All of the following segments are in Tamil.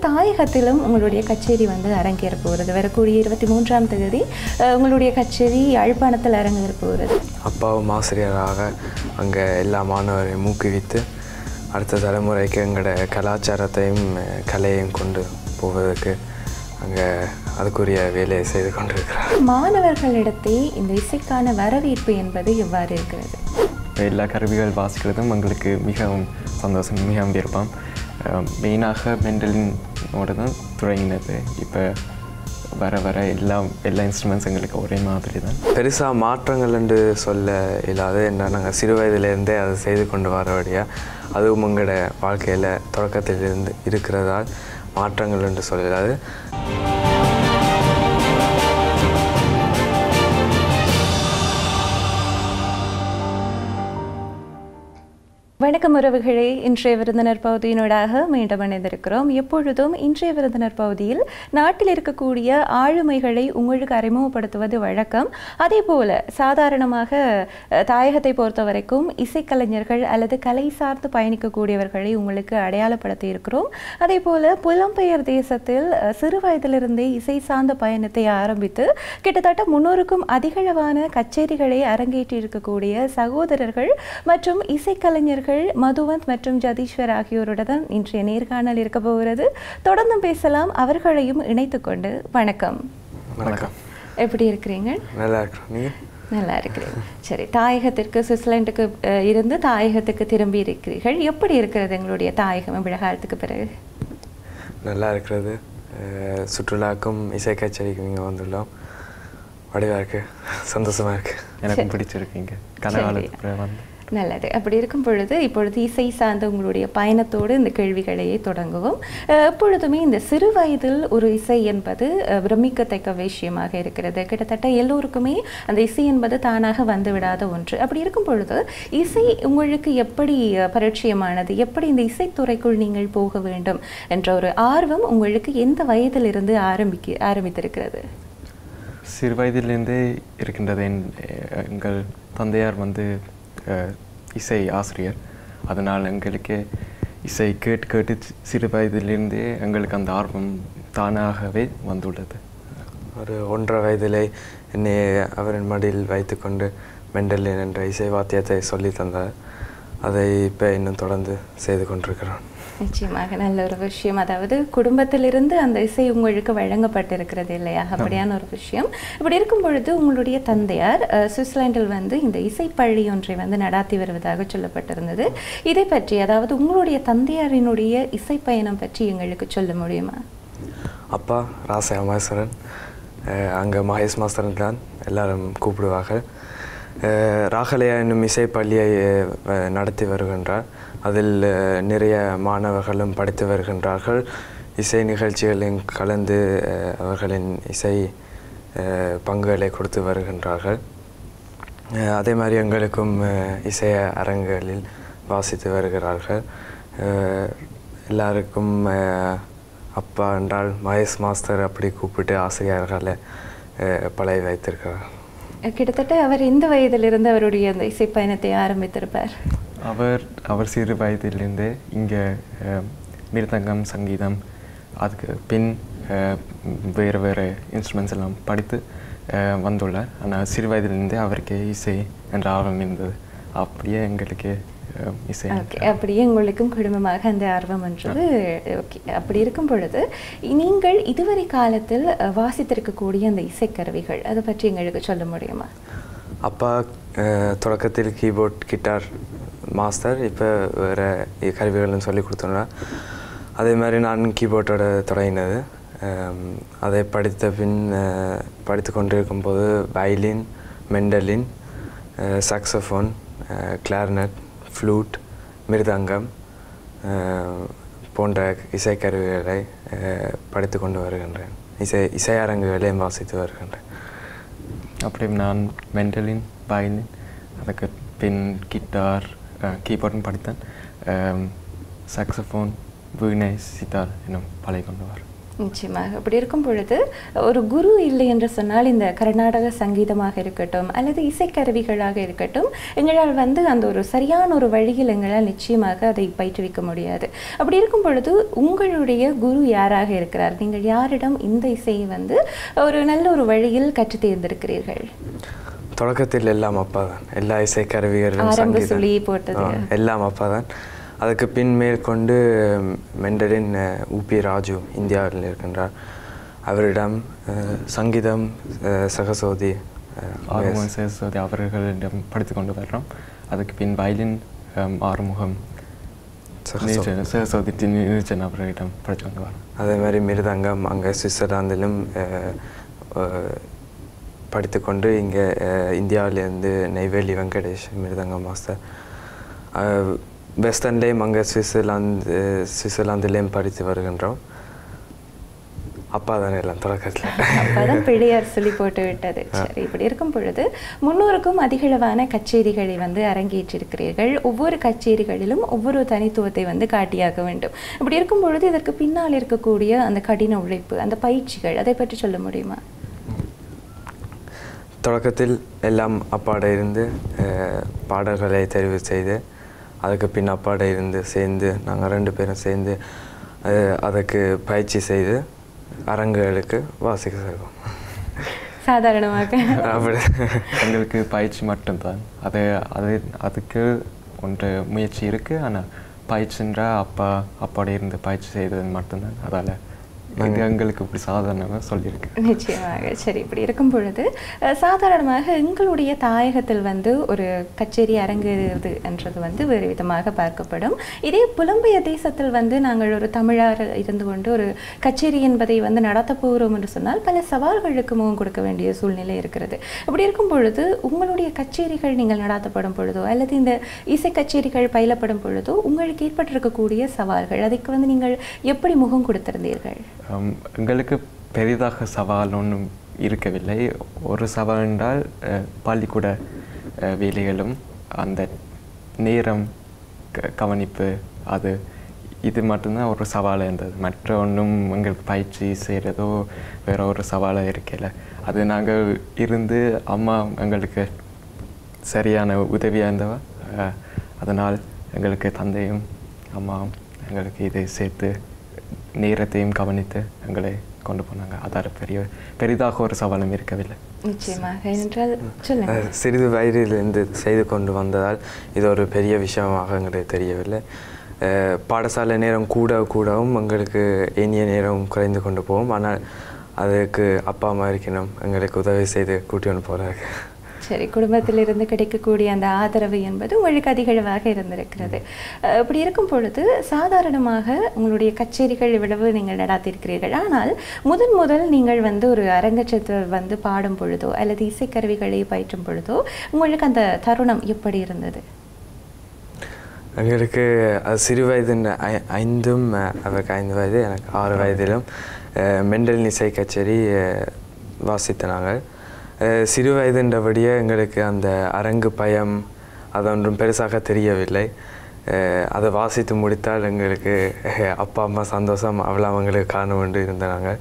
தாயகத்திலும் உங்களுடைய கச்சேரி வந்து அரங்கேற போகிறது வரக்கூடிய இருபத்தி மூன்றாம் தேதி அஹ், உங்களுடைய கச்சேரி யாழ்ப்பாணத்தில் அரங்கேற போகிறது அப்பாவும் ஆசிரியராக அங்கே எல்லா மாணவரையும் ஊக்குவித்து அடுத்த தலைமுறைக்கு எங்களோட கலாச்சாரத்தையும் அஹ், கலையையும் கொண்டு போவதற்கு அங்கே அதுக்குரிய வேலையை செய்து கொண்டிருக்கிறார் மாணவர்களிடத்தே இந்த இசைக்கான வரவேற்பு என்பது எவ்வாறு இருக்கிறது எல்லா கருவிகள் வாசிக்கிறதும் எங்களுக்கு மிகவும் சந்தோஷம் மிகவும் விருப்பம் மெயினாக மெண்டலினோட தான் தொடங்கினது இப்போ வர வர எல்லா எல்லா இன்ஸ்ட்ருமெண்ட்ஸ் எங்களுக்கு ஒரே மாதிரி தான் பெருசாக மாற்றங்கள் என்று சொல்ல இல்லாத என்ன நாங்கள் சிறு வயதிலேருந்தே அதை செய்து கொண்டு வரபடியாக அதுவும் எங்களோட வாழ்க்கையில் தொடக்கத்திலிருந்து இருக்கிறதால் மாற்றங்கள் என்று சொல்ல இல்லாது வணக்கம் உறவுகளே இன்றைய விருந்தினர் பகுதியினூடாக மீண்டும் இணைந்திருக்கிறோம் எப்பொழுதும் இன்றைய விருந்தினர் பகுதியில் நாட்டில் இருக்கக்கூடிய ஆளுமைகளை உங்களுக்கு அறிமுகப்படுத்துவது வழக்கம் அதே போல சாதாரணமாக அஹ், தாயகத்தை பொறுத்த வரைக்கும் இசைக்கலைஞர்கள் அல்லது கலை சார்ந்து பயணிக்கக்கூடியவர்களை உங்களுக்கு அடையாளப்படுத்தி இருக்கிறோம் அதே போல புலம்பெயர் தேசத்தில் அஹ், சிறு வயதிலிருந்தே இசை சார்ந்த பயணத்தை ஆரம்பித்து கிட்டத்தட்ட முன்னூறுக்கும் அதிகளவான கச்சேரிகளை அரங்கேற்றி இருக்கக்கூடிய சகோதரர்கள் மற்றும் இசைக்கலைஞர்கள் மதுவந்த் மற்றும் ஜதீஸ்வர் ஆகியோருடன் இன்றைய நேர்காணல் இருக்க போகிறது தொடர்ந்தும் பேசலாம் அவர்களையும் இணைத்துக்கொண்டு வணக்கம் வணக்கம் எப்படி இருக்கிறீங்க நல்லா இருக்கிறோம் நீங்கள் நல்லா இருக்கிறேன் சரி தாயகத்திற்கு சுவிட்சர்லாண்டுக்கு அஹ், இருந்து தாயகத்துக்கு திரும்பி இருக்கிறீர்கள் எப்படி இருக்கிறது எங்களுடைய தாயகம் இவ்வளவு காலத்துக்கு பிறகு நல்லா இருக்கிறது அஹ் சுற்றுலாக்கும் இசை கச்சேரிக்கும் இங்கே வந்துள்ளோம் வடிவாக இருக்கு சந்தோஷமாக இருக்குது எனக்கும் பிடிச்சிருக்கீங்க கனகாலத்துக்கு அப்புறம் வந்து நல்லது அப்படி இருக்கும் பொழுது இப்பொழுது இசை சார்ந்த உங்களுடைய பயணத்தோடு இந்த கேள்விகளையே தொடங்குவோம் அஹ், எப்பொழுதுமே இந்த சிறு வயதில் ஒரு இசை என்பது அஹ், பிரமிக்கத்தக்க விஷயமாக இருக்கிறது கிட்டத்தட்ட எல்லோருக்குமே அந்த இசை என்பது தானாக வந்து விடாத ஒன்று அப்படி இருக்கும் பொழுது இசை உங்களுக்கு எப்படி அஹ், பரிச்சயமானது எப்படி இந்த இசைத்துறைக்குள் நீங்கள் போக வேண்டும் என்ற ஒரு ஆர்வம் உங்களுக்கு எந்த வயதிலிருந்து ஆரம்பிக்க ஆரம்பித்திருக்கிறது சிறு வயதிலிருந்தே இருக்கின்றது என் எங்கள் தந்தையார் வந்து அஹ், இசை ஆசிரியர் அதனால் எங்களுக்கு இசை கேட்டு கேட்டு சிறு வயதிலிருந்தே எங்களுக்கு அந்த ஆர்வம் தானாகவே வந்துள்ளது ஒரு ஒன்றரை வயதிலே என்னை அவரின் மடியில் வைத்துக்கொண்டு மெண்டலின் என்ற இசை வாத்தியத்தை சொல்லி தந்தார் அதை இப்போ இன்னும் தொடர்ந்து செய்து கொண்டிருக்கிறோம் நிச்சயமாக நல்ல ஒரு விஷயம் அதாவது குடும்பத்திலிருந்து அந்த இசை உங்களுக்கு வழங்கப்பட்டிருக்கிறது இல்லையா அப்படியான ஒரு விஷயம் இப்படி இருக்கும் பொழுது உங்களுடைய தந்தையார் அஹ், சுவிட்சர்லாந்தில் வந்து இந்த இசைப்பள்ளி ஒன்றை வந்து நடாத்தி வருவதாக சொல்லப்பட்டிருந்தது இதை பற்றி அதாவது உங்களுடைய தந்தையாரினுடைய இசை பயணம் பற்றி எங்களுக்கு சொல்ல முடியுமா அப்பா ராசா மகேஸ்வரன் அங்கே மகேஷ் மாஸ்டரன் தான் எல்லாரும் கூப்பிடுவார்கள் அஹ், ராகலையா என்னும் இசை பள்ளியை அஹ், நடத்தி வருகின்றார் அதில் அஹ், நிறைய மாணவர்களும் படித்து வருகின்றார்கள் இசை நிகழ்ச்சிகளில் கலந்து அஹ், அவர்களின் இசை அஹ், பங்குகளை கொடுத்து வருகின்றார்கள் அஹ், அதே மாதிரி எங்களுக்கும் அஹ், இசை அரங்குகளில் வாசித்து வருகிறார்கள் அஹ், எல்லாருக்கும் அஹ், அப்பா என்றால் மகேஷ் மாஸ்டர் அப்படி கூப்பிட்டு ஆசிரியர்களை அஹ், பழகி வைத்திருக்கிறார் அஹ், கிட்டத்தட்ட அவர் எந்த வயதிலிருந்து அவருடைய அந்த இசை பயணத்தை ஆரம்பித்திருப்பார் அவர் அவர் சிறு வயதிலிருந்தே இங்கே மிருதங்கம் சங்கீதம் அதுக்கு பின் அஹ், வேறு வேறு இன்ஸ்ட்ருமெண்ட்ஸ் எல்லாம் படித்து அஹ், வந்துள்ளார் ஆனால் சிறு வயதிலிருந்தே அவருக்கு இசை என்ற ஆர்வம் இருந்தது அப்படியே எங்களுக்கு அஹ், இசை ஓகே அப்படியே உங்களுக்கும் குடும்பமாக அந்த ஆர்வம் என்றது ஓகே அப்படி இருக்கும் பொழுது நீங்கள் இதுவரை காலத்தில் அஹ், வாசித்திருக்கக்கூடிய அந்த இசைக்கருவிகள் அதை பற்றி எங்களுக்கு சொல்ல முடியுமா அப்பா அஹ், தொடக்கத்தில் கீபோர்ட் கிட்டார் மாஸ்டர் இப்போ வேறு கருவிகளும் சொல்லி கொடுத்தோன்னா அதே மாதிரி நான் கீபோர்டோட தொடங்கினது அம், அதை படித்த பின் அஹ், படித்து கொண்டிருக்கும் போது violin mandolin saxophone clarinet flute mridangam அஹ், போன்ற இசைக்கருவிகளை அஹ், படித்து கொண்டு வருகின்றேன் இசை இசையரங்குகளையும் வாசித்து வருகின்றேன் அப்படி நான் மெண்டலின் வயலின் அதுக்கு பின் கிட்டார் கீபோர்டும் படித்தேன் சாக்ஸோஃபோன் வீணை சித்தார் இன்னும் பழகி கொண்டு வர நிச்சயமாக அப்படி இருக்கும் பொழுது ஒரு குரு இல்லை என்று சொன்னால் இந்த கர்நாடக சங்கீதமாக இருக்கட்டும் அல்லது இசைக்கருவிகளாக இருக்கட்டும் எங்களால் வந்து அந்த ஒரு சரியான ஒரு வழியில் எங்களால் நிச்சயமாக அதை பயிற்றுவிக்க முடியாது அப்படி இருக்கும் பொழுது உங்களுடைய குரு யாராக இருக்கிறார் நீங்கள் யாரிடம் இந்த இசையை வந்து ஒரு நல்ல ஒரு வழியில் கற்றுத் தேர்ந்திருக்கிறீர்கள் தொடக்கத்தில் எல்லாம் அப்பா தான் எல்லா இசைக்கருவிகளும் ஆரம்ப சங்கீதம் சுழி போட்டது. ஆ, எல்லாம் அப்பா தான் அதுக்கு பின் மேற்கொண்டு மெண்டலின் உபி ராஜு இந்தியாவில் இருக்கின்றார் அவரிடம் அஹ், சங்கீதம் அஹ், சகசோதி அஹ், ஆறுமுகம் சேசோதி அவர்களிடம் படித்து கொண்டு வர்றோம் அதுக்கு பின் வயலின் ஹம், ஆறுமுகம் சகசோதி. நீச்சன் சேசோதி நீச்சன் அவர்களிடம் படித்து கொண்டு வரோம் அதே மாதிரி மிருதங்கம் அங்கே சுவிட்சர்லாந்திலும் அஹ், அஹ், படித்துக்கொண்டு இங்கே இந்தியாவிலேருந்து நெய்வேலி வெங்கடேஷ் மிருதங்க மாஸ்டர் அஹ், வெஸ்டர்ன்லேயும் அங்கே சுவிட்சர்லாந்து சுவிட்சர்லாந்துலேயும் படித்து வருகின்றோம் அப்பா தானே எல்லாம் தொடக்கத்தில் அப்பதான் பிள்ளையார் சொல்லி போட்டு விட்டது சரி இப்படி இருக்கும் பொழுது முன்னூறுக்கும் அதிகளவான கச்சேரிகளை வந்து அரங்கேற்றிருக்கிறீர்கள் ஒவ்வொரு கச்சேரிகளிலும் ஒவ்வொரு தனித்துவத்தை வந்து காட்டியாக வேண்டும் இப்படி இருக்கும் பொழுது இதற்கு பின்னால் இருக்கக்கூடிய அந்த கடின உழைப்பு அந்த பயிற்சிகள் அதை பற்றி சொல்ல முடியுமா தொடக்கத்தில் எல்லாம் அப்பாட இருந்து அஹ், பாடல்களை தெரிவு செய்து அதுக்கு பின் அப்பாட இருந்து சேர்ந்து நாங்கள் ரெண்டு பேரும் சேர்ந்து அஹ், அதுக்கு பயிற்சி செய்து அரங்குகளுக்கு வாசிக்க செல்வோம் சாதாரணமாக அப்படி எங்களுக்கு பயிற்சி மட்டும்தான் அது அது அதுக்கு ஒன்று முயற்சி இருக்குது ஆனால் பயிற்சின்ற அப்பா அப்பாட இருந்து பயிற்சி செய்தது மட்டும்தான் அதால் இது எங்களுக்கு இப்படி சாதாரணமாக சொல்லியிருக்கு நிச்சயமாக சரி இப்படி இருக்கும் பொழுது அஹ், சாதாரணமாக எங்களுடைய தாயகத்தில் வந்து ஒரு கச்சேரி அரங்குறது என்றது வந்து வேறு விதமாக பார்க்கப்படும் இதே புலம்பெயர் தேசத்தில் வந்து நாங்கள் ஒரு தமிழார் இருந்து கொண்டு ஒரு கச்சேரி என்பதை வந்து நடத்த போகிறோம் என்று சொன்னால் பல சவால்களுக்கு முகம் கொடுக்க வேண்டிய சூழ்நிலை இருக்கிறது இப்படி இருக்கும் பொழுது உங்களுடைய கச்சேரிகள் நீங்கள் நடாத்தப்படும் பொழுதோ அல்லது இந்த இசை கச்சேரிகள் பயிலப்படும் பொழுதோ உங்களுக்கு ஏற்பட்டிருக்கக்கூடிய சவால்கள் அதுக்கு வந்து நீங்கள் எப்படி முகம் கொடுத்திருந்தீர்கள் ஹம், எங்களுக்கு பெரிதாக சவால் ஒன்றும் இருக்கவில்லை ஒரு சவால் என்றால் அஹ், பள்ளிக்கூட அஹ், வேலைகளும் அந்த நேரம் க- கவனிப்பு அது இது மட்டும்தான் ஒரு சவாலாக இருந்தது மற்ற ஒன்றும் எங்களுக்கு பயிற்சி செய்கிறதோ வேற ஒரு சவாலாக இருக்கல அது நாங்கள் இருந்து அம்மா எங்களுக்கு சரியான உதவியாக இருந்தவ அஹ், அதனால் எங்களுக்கு தந்தையும் அம்மாவும் எங்களுக்கு இதை சேர்த்து நேரத்தையும் கவனித்து எங்களை கொண்டு போனாங்க அதால் பெரிய பெரிதாக ஒரு சவாலும் இருக்கவில்லை நிச்சயமாக என்றால் சொல்லுங்க அஹ், சிறிது வயதிலிருந்து செய்து கொண்டு வந்ததால் இது ஒரு பெரிய விஷயமாக எங்களுக்கு தெரியவில்லை அஹ், பாடசாலை நேரம் கூட கூடவும் எங்களுக்கு இனிய நேரம் குறைந்து கொண்டு போகும் ஆனால் அதுக்கு அப்பா அம்மா இருக்கணும் எங்களுக்கு உதவி செய்து கூட்டி கொண்டு போகிறாங்க சரி குடும்பத்திலிருந்து கிடைக்கக்கூடிய அந்த ஆதரவு என்பது உங்களுக்கு அதிகளவாக இருந்திருக்கிறது அஹ் இப்படி இருக்கும் பொழுது சாதாரணமாக உங்களுடைய கச்சேரிகள் இவ்வளவு நீங்கள் நடாத்திருக்கிறீர்கள் ஆனால் முதன் முதல் நீங்கள் வந்து ஒரு அரங்கச்சத்தில் வந்து பாடும் பொழுதோ அல்லது இசைக்கருவிகளை பயிற்றும் பொழுதோ உங்களுக்கு அந்த தருணம் எப்படி இருந்தது எங்களுக்கு அது சிறு வயது ஐந்தும் அஹ், அவருக்கு ஐந்து வயது எனக்கு ஆறு வயதிலும் அஹ், மெண்டல் இசை கச்சேரி அஹ், வாசித்த நாங்கள் அஹ், சிறு வயதுன்றபடியே எங்களுக்கு அந்த அரங்கு பயம் அது ஒன்றும் பெருசாக தெரியவில்லை அஹ், அதை வாசித்து முடித்தால் எங்களுக்கு அஹ், அப்பா அம்மா சந்தோஷம் அவ்வளோ அவங்களுக்கு காணும் என்று இருந்த நாங்கள்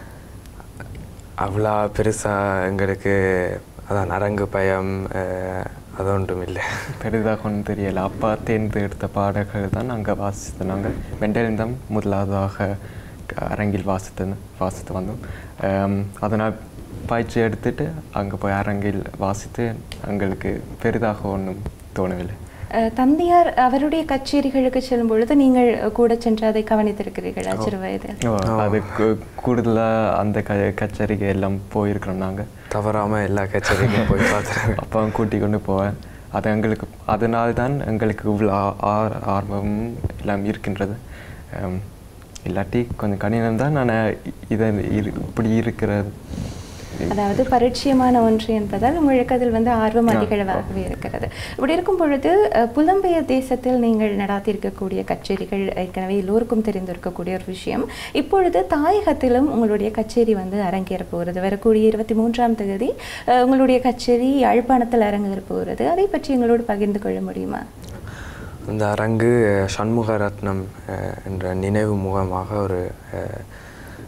அவ்வளோ பெருசாக எங்களுக்கு அதான் அரங்கு பயம் அஹ், அது ஒன்றும் இல்லை பெரிதாக ஒன்றும் தெரியல அப்பா தேர்ந்தெடுத்த பாடல்கள் தான் நாங்கள் வாசித்து நாங்கள் மெண்டலின் தான் முதலாவதாக க- அரங்கில் வாசித்து வாசித்து வந்தோம் ஆம், அதனால் பயிற்சி எடுத்துட்டு அங்கே போய் அரங்கில் வாசித்து எங்களுக்கு பெரிதாக ஒன்றும் தோணவில்லை அஹ் தந்தையார் அவருடைய கச்சேரிகளுக்கு செல்லும் பொழுது நீங்கள் கூட சென்று அதை கவனித்திருக்கிறீர்களா சிறு வயதில் ஓ, அது கூடுதலாக அந்த க கச்சேரிக்கு எல்லாம் போயிருக்கிறோம் நாங்கள் தவறாமல் எல்லா கச்சேரிக்கும் போய் பார்த்துருவேன் அப்பாவும் கூட்டி கொண்டு போவேன் அது எங்களுக்கு அதனால தான் எங்களுக்கு இவ்வளோ ஆ- ஆர் ஆர்வம் எல்லாம் இருக்கின்றது ஆம், இல்லாட்டி கொஞ்சம் கடினம் தான் ஆனால் இதை இரு இப்படி இருக்கிறது அதாவது பரிச்சயமான ஒன்று என்பதால் உங்களுக்கு அதில் வந்து ஆர்வம் அதிகளவாகவே இருக்கிறது இப்படி இருக்கும் பொழுது அஹ், புலம்பெயர் தேசத்தில் நீங்கள் நடாத்தியிருக்கக்கூடிய கச்சேரிகள் ஏற்கனவே எல்லோருக்கும் தெரிந்திருக்கக்கூடிய ஒரு விஷயம் இப்பொழுது தாயகத்திலும் உங்களுடைய கச்சேரி வந்து அரங்கேற போகிறது வரக்கூடிய இருபத்தி மூன்றாம் தேதி அஹ், உங்களுடைய கச்சேரி யாழ்ப்பாணத்தில் அரங்கேற போகிறது அதை பற்றி எங்களோடு பகிர்ந்து கொள்ள முடியுமா இந்த அரங்கு அஹ், சண்முக ரத்னம் அஹ், என்ற நினைவு முகமாக ஒரு அஹ்,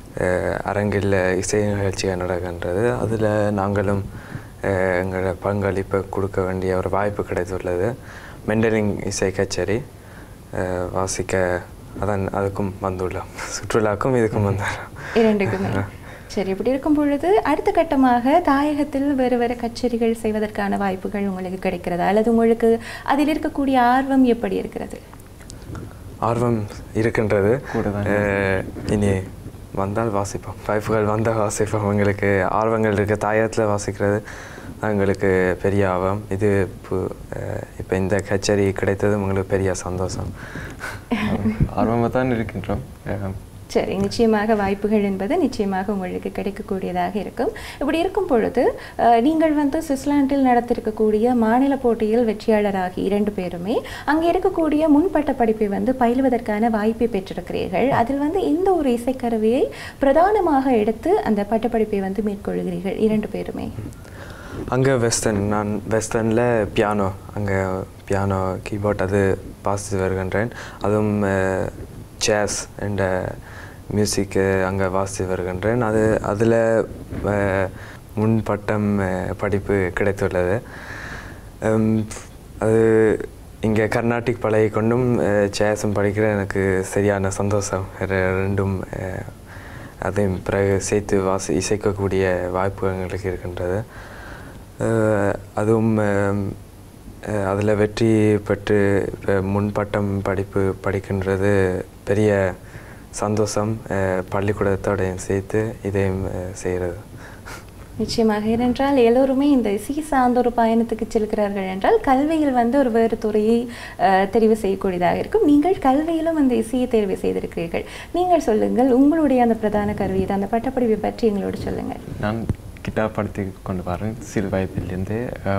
அஹ், அரங்கில் இசை நிகழ்ச்சிகள் நடக்கின்றது அதில் நாங்களும் அஹ், எங்களோட பங்களிப்பை கொடுக்க வேண்டிய ஒரு வாய்ப்பு கிடைத்துள்ளது மெண்டலிங் இசை கச்சேரி அஹ், வாசிக்க அதான் அதுக்கும் வந்துள்ளோம் சுற்றுலாக்கும் இதுக்கும் வந்துள்ளோம் இரண்டுக்குமே சரி இப்படி இருக்கும் பொழுது அடுத்த கட்டமாக தாயகத்தில் வேறு வேறு கச்சேரிகள் செய்வதற்கான வாய்ப்புகள் உங்களுக்கு கிடைக்கிறதா அல்லது உங்களுக்கு அதில் இருக்கக்கூடிய ஆர்வம் எப்படி இருக்கிறது ஆர்வம் இருக்கின்றது கூடதான் அஹ், இனி வந்தால் வாசிப்போம் வாய்ப்புகள் வந்தால் வாசிப்போம் எங்களுக்கு ஆர்வங்கள் இருக்க தாயத்தில் வாசிக்கிறது தான் எங்களுக்கு பெரிய ஆர்வம் இது இப்போ இந்த கச்சேரி கிடைத்தது உங்களுக்கு பெரிய சந்தோஷம் ஆர்வமாக தான் இருக்கின்றோம் அஹ், சரி நிச்சயமாக வாய்ப்புகள் என்பது நிச்சயமாக உங்களுக்கு கிடைக்கக்கூடியதாக இருக்கும் இப்படி இருக்கும் பொழுது அஹ், நீங்கள் வந்து சுவிட்சர்லாந்தில் நடத்திருக்கக்கூடிய மாநில போட்டியில் வெற்றியாளராகி இரண்டு பேருமே அங்கே இருக்கக்கூடிய முன்பட்ட படிப்பை வந்து பயிலுவதற்கான வாய்ப்பை பெற்றிருக்கிறீர்கள் அதில் வந்து இந்த ஒரு இசைக்கருவியை பிரதானமாக எடுத்து அந்த பட்டப்படிப்பை வந்து மேற்கொள்கிறீர்கள் இரண்டு பேருமே அங்கே வெஸ்டர்ன் நான் வெஸ்டர்னில் பியானோ அங்கே பியானோ கீபோர்ட் அது வாசித்து வருகின்றேன் அதுவும் சேஸ் என்ற மியூசிக்கு அங்கே வாசித்து வருகின்றேன் அது அதில் முன் பட்டம் அஹ், படிப்பு கிடைத்துள்ளது உம், அது இங்கே கர்நாடிக் பழகி கொண்டும் சேஸும் படிக்கிற எனக்கு சரியான சந்தோஷம் ரெ- ரெண்டும் அஹ், அதையும் பிறகு சேர்த்து வாசி இசைக்கக்கூடிய வாய்ப்பு எங்களுக்கு இருக்கின்றது அஹ் அதுவும் அதில் வெற்றி பெற்று இப்போ முன்பட்டம் படிப்பு படிக்கின்றது பெரிய சந்தோஷம் அஹ் பள்ளிக்கூடத்தோடையும் சேர்த்து இதையும் அஹ் செய்கிறது நிச்சயமாக ஏனென்றால் எல்லோருமே இந்த இசை சார்ந்த ஒரு பயணத்துக்கு செல்கிறார்கள் என்றால் கல்வியில் வந்து ஒரு வேறு துறையை அஹ், தெரிவு செய்யக்கூடியதாக இருக்கும் நீங்கள் கல்வியிலும் அந்த இசையை தேர்வு செய்திருக்கிறீர்கள் நீங்கள் சொல்லுங்கள் உங்களுடைய அந்த பிரதான கருவி அந்த பட்டப்படிப்பை பற்றி எங்களோடு சொல்லுங்கள் நான் கிட்டார் படித்து கொண்டு வரேன் சிறு வயதிலிருந்து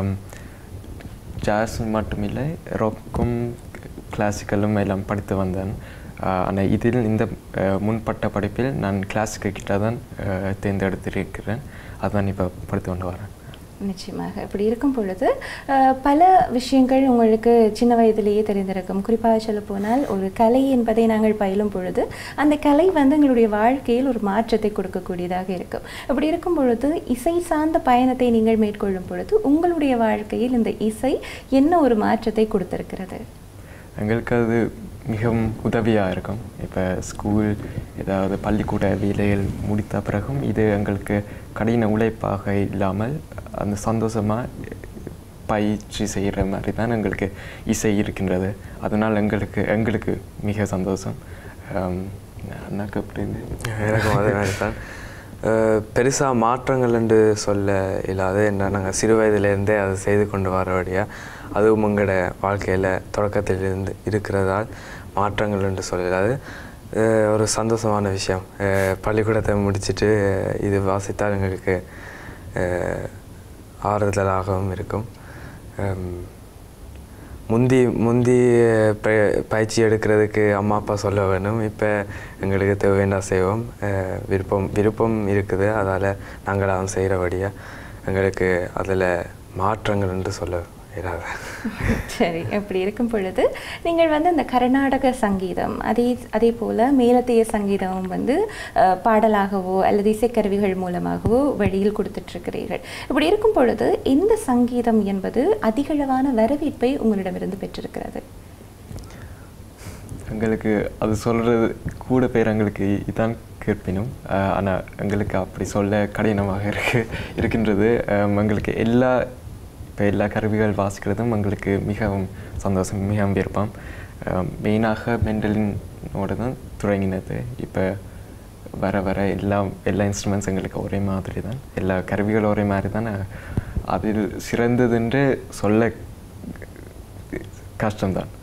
ஜாஸ் மட்டுமில்லை ராக்கும் கிளாசிக்கலும் எல்லாம் படித்து வந்தேன் ஆனால் இதில் இந்த அஹ், முன்பட்ட படிப்பில் நான் கிளாசிக்கல் கிட்டார் தான் அஹ், தேர்ந்தெடுத்திருக்கிறேன் அதான் இப்போ படித்து கொண்டு வரேன் நிச்சயமாக இப்படி இருக்கும் பொழுது அஹ், பல விஷயங்கள் உங்களுக்கு சின்ன வயதிலேயே தெரிந்திருக்கும் குறிப்பாக சொல்ல போனால் ஒரு கலை என்பதை நாங்கள் பயிலும் பொழுது அந்த கலை வந்து எங்களுடைய வாழ்க்கையில் ஒரு மாற்றத்தை கொடுக்கக்கூடியதாக இருக்கும் இப்படி இருக்கும் பொழுது இசை சார்ந்த பயணத்தை நீங்கள் மேற்கொள்ளும் பொழுது உங்களுடைய வாழ்க்கையில் இந்த இசை என்ன ஒரு மாற்றத்தை கொடுத்திருக்கிறது எங்களுக்கு அது மிகவும் உதவியாக இருக்கும் இப்போ ஸ்கூல் ஏதாவது பள்ளிக்கூட வேலைகள் முடித்த பிறகும் இது எங்களுக்கு கடின உழைப்பாக இல்லாமல் அந்த சந்தோஷமாக பயிற்சி செய்கிற மாதிரி தான் எங்களுக்கு இசை இருக்கின்றது அதனால் எங்களுக்கு எங்களுக்கு மிக சந்தோஷம் ஆம், அண்ணாக்கு அப்படின்னு எனக்கும் அதே மாதிரி தான் பெருசாக மாற்றங்கள் என்று சொல்ல இல்லாத என்ன நாங்கள் சிறு வயதிலேருந்தே அதை செய்து கொண்டு வரபடியா அதுவும் எங்களோட வாழ்க்கையில் தொடக்கத்திலிருந்து இருக்கிறதால் மாற்றங்கள் என்று சொல்லலாது அஹ் ஒரு சந்தோஷமான விஷயம் அஹ் பள்ளிக்கூடத்தை முடிச்சிட்டு அஹ் இது வாசித்தால் எங்களுக்கு அஹ் ஆறுதலாகவும் இருக்கும் ஹம், முந்தி முந்தி ப- பயிற்சி எடுக்கிறதுக்கு அம்மா அப்பா சொல்ல வேணும் இப்போ எங்களுக்கு தேவைன்னா செய்வோம் அஹ் விருப்பம் விருப்பம் இருக்குது அதால் நாங்களாம் செய்கிறபடியாக எங்களுக்கு அதில் மாற்றங்கள் என்று சொல்ல இயலாது சரி அப்படி இருக்கும் பொழுது நீங்கள் வந்து இந்த கர்நாடக சங்கீதம் அதே அதே போல் மேலத்தைய சங்கீதம் வந்து அஹ், பாடலாகவோ அல்லது இசைக்கருவிகள் மூலமாகவோ வெளியில் கொடுத்துட்ருக்கிறீர்கள் இப்படி இருக்கும் பொழுது இந்த சங்கீதம் என்பது அதிகளவான வரவேற்பை உங்களிடமிருந்து பெற்றிருக்கிறது எங்களுக்கு அது சொல்கிறது கூட பேர் எங்களுக்கு இதான் கேட்பினும் ஆனால் எங்களுக்கு அப்படி சொல்ல கடினமாக இருக்கு இருக்கின்றது ஆம், எங்களுக்கு எல்லா இப்போ எல்லா கருவிகள் வாசிக்கிறதும் எங்களுக்கு மிகவும் சந்தோஷம் மிகவும் விருப்பம் மெயினாக மெண்டலினோட தான் தொடங்கினது இப்போ வர வர எல்லா எல்லா இன்ஸ்ட்ருமெண்ட்ஸ் எங்களுக்கு ஒரே மாதிரி தான் எல்லா கருவிகளும் ஒரே மாதிரி தான் அதில் சிறந்ததென்று சொல்ல கஷ்டம்தான்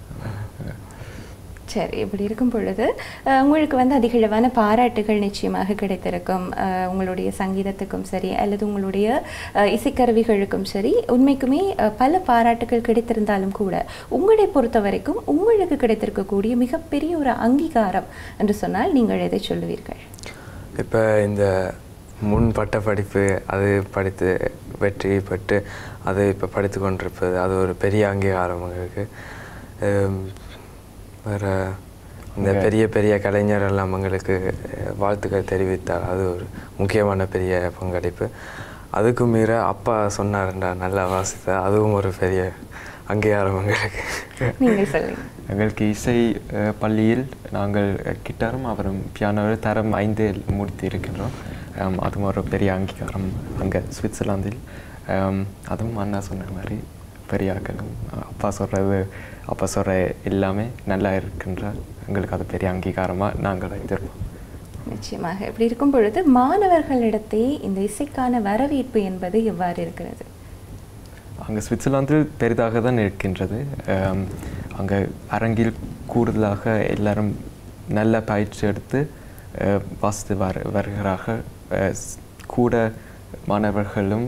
சரி இப்படி இருக்கும் பொழுது அஹ், உங்களுக்கு வந்து அதிகளவான பாராட்டுகள் நிச்சயமாக கிடைத்திருக்கும் அஹ், உங்களுடைய சங்கீதத்துக்கும் சரி அல்லது உங்களுடைய அஹ், இசைக்கருவிகளுக்கும் சரி உண்மைக்குமே அஹ், பல பாராட்டுகள் கிடைத்திருந்தாலும் கூட உங்களை பொறுத்த வரைக்கும் உங்களுக்கு கிடைத்திருக்கக்கூடிய மிகப்பெரிய ஒரு அங்கீகாரம் என்று சொன்னால் நீங்கள் எதை சொல்லுவீர்கள் இப்போ இந்த முன் பட்ட படிப்பு அது படித்து வெற்றி பெற்று அதை இப்போ படித்து கொண்டிருப்பது அது ஒரு பெரிய அங்கீகாரம் எங்களுக்கு ஹம், வேற இந்த பெரிய பெரிய கலைஞர் எல்லாம் எங்களுக்கு அஹ், வாழ்த்துக்கள் தெரிவித்தார் அது ஒரு முக்கியமான பெரிய பங்களிப்பு அதுக்கு மீற அப்பா சொன்னாருண்டா நல்லா வாசித்த அதுவும் ஒரு பெரிய அங்கீகாரம் எங்களுக்கு நீங்கள் சொல்லுங்க எங்களுக்கு இசை அஹ், பள்ளியில் நாங்கள் கிட்டாரும் அவரும் பியானோவில் தரம் ஐந்தில் முடித்து இருக்கின்றோம் அம், அதுவும் ஒரு பெரிய அங்கீகாரம் அங்கே சுவிட்சர்லாந்தில் அம், அதுவும் அண்ணா சொன்ன மாதிரி பெரிய ஆக்களும் அப்பா சொல்கிறது அப்பா சொல்கிற எல்லாமே நல்லா இருக்கின்றார் எங்களுக்கு அது பெரிய அங்கீகாரமாக நாங்கள் வைத்திருப்போம் நிச்சயமாக இப்படி இருக்கும் பொழுது மாணவர்களிடத்தே இந்த இசைக்கான வரவேற்பு என்பது எவ்வாறு இருக்கிறது அங்கே சுவிட்சர்லாந்தில் பெரிதாக தான் இருக்கின்றது அம், அங்கே அரங்கில் கூடுதலாக எல்லாரும் நல்ல பயிற்சி எடுத்து அஹ், வாசித்து வர வருகிறார்கள் அஹ், ஸ்- கூட மாணவர்களும்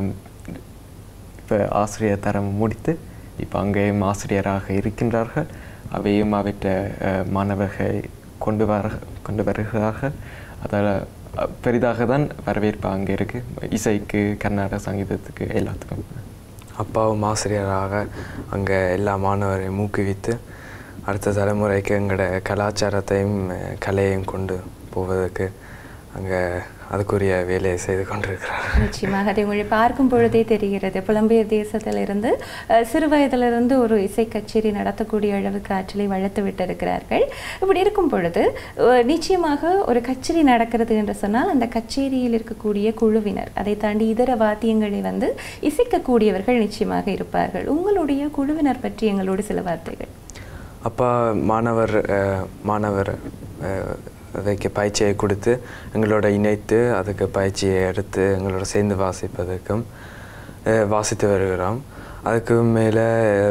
இப்போ ஆசிரியர் தரம் முடித்து இப்போ அங்கேயும் ஆசிரியராக இருக்கின்றார்கள் அவையும் அவற்ற அஹ், மாணவர்களை கொண்டு வர கொண்டு வருகிறார்கள் அதால் பெரிதாக தான் வரவேற்பு அங்கே இருக்குது இசைக்கு கர்நாடக சங்கீதத்துக்கு எல்லாத்துக்கும் அப்பாவும் ஆசிரியராக அங்கே எல்லா மாணவரையும் ஊக்குவித்து அடுத்த தலைமுறைக்கு எங்களோட கலாச்சாரத்தையும் அஹ், கலையையும் கொண்டு போவதற்கு அங்கே அதுக்குரிய வேலையை செய்து கொண்டிருக்கிறார் நிச்சயமாக அதை உங்களை பார்க்கும் பொழுதே தெரிகிறது புலம்பெயர் தேசத்திலிருந்து அஹ், சிறு வயதிலிருந்து ஒரு இசை கச்சேரி நடத்தக்கூடிய அளவுக்கு ஆற்றலை வளர்த்து விட்டிருக்கிறார்கள் இப்படி இருக்கும் பொழுது அஹ், நிச்சயமாக ஒரு கச்சேரி நடக்கிறது என்று சொன்னால் அந்த கச்சேரியில் இருக்கக்கூடிய குழுவினர் அதை தாண்டி இதர வாத்தியங்களை வந்து இசைக்கக்கூடியவர்கள் நிச்சயமாக இருப்பார்கள் உங்களுடைய குழுவினர் பற்றி எங்களோடு சில வார்த்தைகள் அப்பா மாணவர் அஹ், மாணவர் அஹ், வைக்க பயிற்சியை கொடுத்து எங்களோட இணைத்து அதுக்கு பயிற்சியை எடுத்து எங்களோட சேர்ந்து வாசிப்பதற்கும் அஹ், வாசித்து வருகிறோம் அதுக்கு மேலே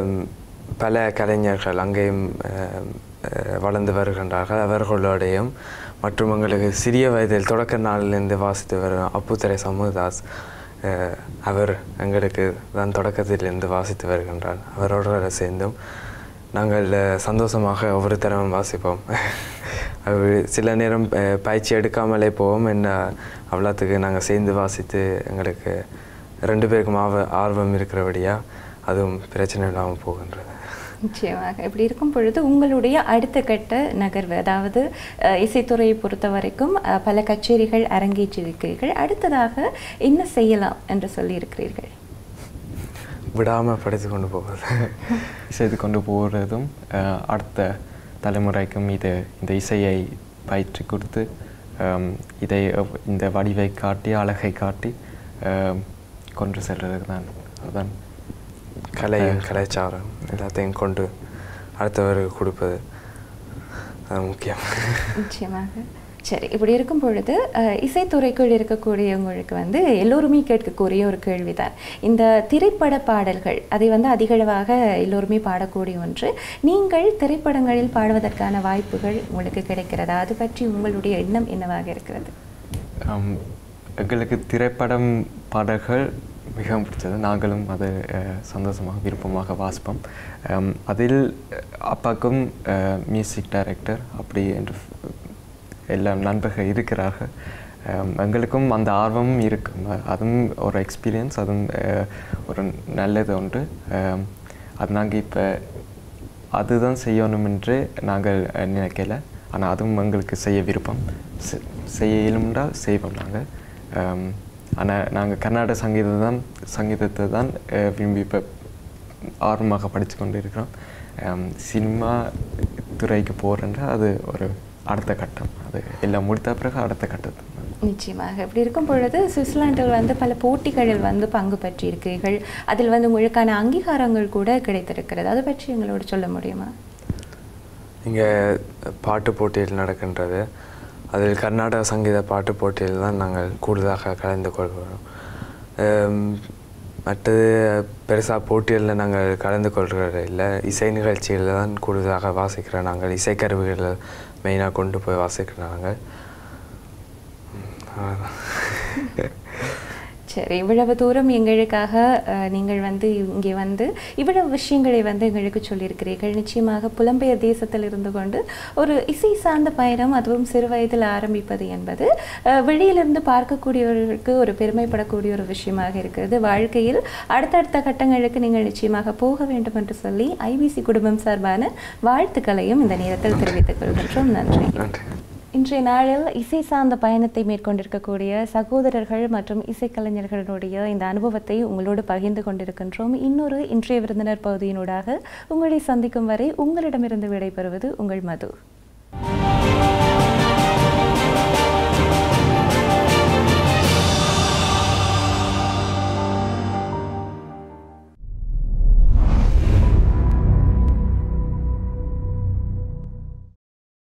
பல கலைஞர்கள் அங்கேயும் அஹ், அஹ், வளர்ந்து வருகின்றார்கள் அவர்களோடையும் மற்றும் எங்களுக்கு சிறிய வயதில் தொடக்க நாளிலிருந்து வாசித்து வரும் அப்புத்துறை சமுதாஸ் அஹ், அவர் எங்களுக்கு தான் தொடக்கத்திலிருந்து வாசித்து வருகின்றார் அவரோட சேர்ந்தும் நாங்கள் அஹ், சந்தோஷமாக ஒவ்வொரு தரமும் வாசிப்போம் அது சில நேரம் அஹ், பயிற்சி எடுக்காமலே போவோம் என்ன அவ்வளோத்துக்கு நாங்கள் சேர்ந்து வாசித்து எங்களுக்கு ரெண்டு பேருக்கும் ஆர்வ ஆர்வம் இருக்கிறபடியா அதுவும் பிரச்சனை இல்லாமல் போகின்றது நிச்சயமாக இப்படி இருக்கும் பொழுது உங்களுடைய அடுத்த கட்ட நகர்வு அதாவது அஹ், இசைத்துறையை பொறுத்த வரைக்கும் அஹ், பல கச்சேரிகள் அரங்கேற்றிருக்கிறீர்கள் அடுத்ததாக என்ன செய்யலாம் என்று சொல்லியிருக்கிறீர்கள் விடாமல் படித்து கொண்டு போவது செய்து கொண்டு போகிறதும் அஹ், அடுத்த தலைமுறைக்கும் இது இந்த இசையை பயிற்சி கொடுத்து அம், இதை எவ்- இந்த வடிவை காட்டி அழகை காட்டி அம், கொண்டு செல்றது தான் அதுதான் கலையும் கலாச்சாரம் எல்லாத்தையும் கொண்டு அடுத்தவருக்கு கொடுப்பது அது முக்கியம் நிச்சயமாக சரி இப்படி இருக்கும் பொழுது அஹ், இசைத்துறைக்குள் இருக்கக்கூடியவங்களுக்கு வந்து எல்லோருமே கேட்கக்கூடிய ஒரு கேள்விதான் இந்த திரைப்பட பாடல்கள் அதை வந்து அதிகளவாக எல்லோருமே பாடக்கூடிய ஒன்று நீங்கள் திரைப்படங்களில் பாடுவதற்கான வாய்ப்புகள் உங்களுக்கு கிடைக்கிறதா அது பற்றி உங்களுடைய எண்ணம் என்னவாக இருக்கிறது ஆம், எங்களுக்கு திரைப்படம் பாடல்கள் மிகவும் பிடிச்சது நாங்களும் அது அஹ், சந்தோஷமாக விருப்பமாக வாசிப்போம் ஆம், அதில் அஹ், அப்பாக்கும் மியூசிக் டைரக்டர் அப்படி என்று ஃப்- எல்லாம் நண்பர்கள் இருக்கிறார்கள் ஆம், எங்களுக்கும் அந்த ஆர்வமும் இருக்கும் அ- அதுவும் ஒரு எக்ஸ்பீரியன்ஸ் அதுவும் அஹ், ஒரு நல்லது ஒன்று ஆம், அது நாங்கள் இப்போ அதுதான் செய்யணும் என்று நாங்கள் அஹ், நினைக்கல ஆனால் அதுவும் எங்களுக்கு செய்ய விருப்பம் செ- செய்ய இயலுமென்றால் செய்வோம் நாங்கள் ஆனால் நாங்கள் கர்நாடக சங்கீதம் தான் சங்கீதத்தை தான் அஹ், விரும்பி இப்போ ஆர்வமாக படித்து கொண்டு இருக்கிறோம் ஆம், சினிமா துறைக்கு போகிறேன்ற அது ஒரு அடுத்த கட்டம் அது எல்லாம் முடித்த பிறகு அடுத்த கட்டத்து நிச்சயமாக இப்படி இருக்கும் பொழுது சுவிட்சர்லாண்டில் வந்து பல போட்டிகளில் வந்து பங்கு பற்றியிருக்கிறீர்கள் அதில் வந்து உங்களுக்கான அங்கீகாரங்கள் கூட கிடைத்திருக்கிறது அதை பற்றி எங்களோடு சொல்ல முடியுமா இங்கே பாட்டு போட்டியில் நடக்கின்றது அதில் கர்நாடக சங்கீத பாட்டு போட்டியில் தான் நாங்கள் கூடுதலாக கலந்து கொள்கிறோம் அம், மற்றது பெருசாக போட்டிகளில் நாங்கள் கலந்து கொள்கிறது இல்லை இசை நிகழ்ச்சிகளில் தான் கூடுதலாக வாசிக்கிறோம் நாங்கள் இசைக்கருவிகளை மெயினாக கொண்டு போய் வாசிக்கிறோம் நாங்கள் ம், அவ்வளவுதான். சரி இவ்வளவு தூரம் எங்களுக்காக அஹ், நீங்கள் வந்து இங்கே வந்து இவ்வளவு விஷயங்களை வந்து எங்களுக்கு சொல்லியிருக்கிறீர்கள் நிச்சயமாக புலம்பெயர் தேசத்தில் இருந்து கொண்டு ஒரு இசை சார்ந்த பயணம் அதுவும் சிறு வயதில் ஆரம்பிப்பது என்பது அஹ், வெளியிலிருந்து பார்க்கக்கூடியவர்களுக்கு ஒரு பெருமைப்படக்கூடிய ஒரு விஷயமாக இருக்கிறது வாழ்க்கையில் அடுத்தடுத்த கட்டங்களுக்கு நீங்கள் நிச்சயமாக போக வேண்டும் என்று சொல்லி ஐபிசி குடும்பம் சார்பான வாழ்த்துக்களையும் இந்த நேரத்தில் தெரிவித்துக் கொள்கின்றோம் நன்றி நன்றி இன்றைய நாளில் இசை சார்ந்த பயணத்தை மேற்கொண்டிருக்கக்கூடிய சகோதரர்கள் மற்றும் இசைக்கலைஞர்களுடைய இந்த அனுபவத்தை உங்களோடு பகிர்ந்து கொண்டிருக்கின்றோம் இன்னொரு இன்றைய விருந்தினர் பகுதியினூடாக உங்களை சந்திக்கும் வரை உங்களிடமிருந்து விடைபெறுவது உங்கள் மது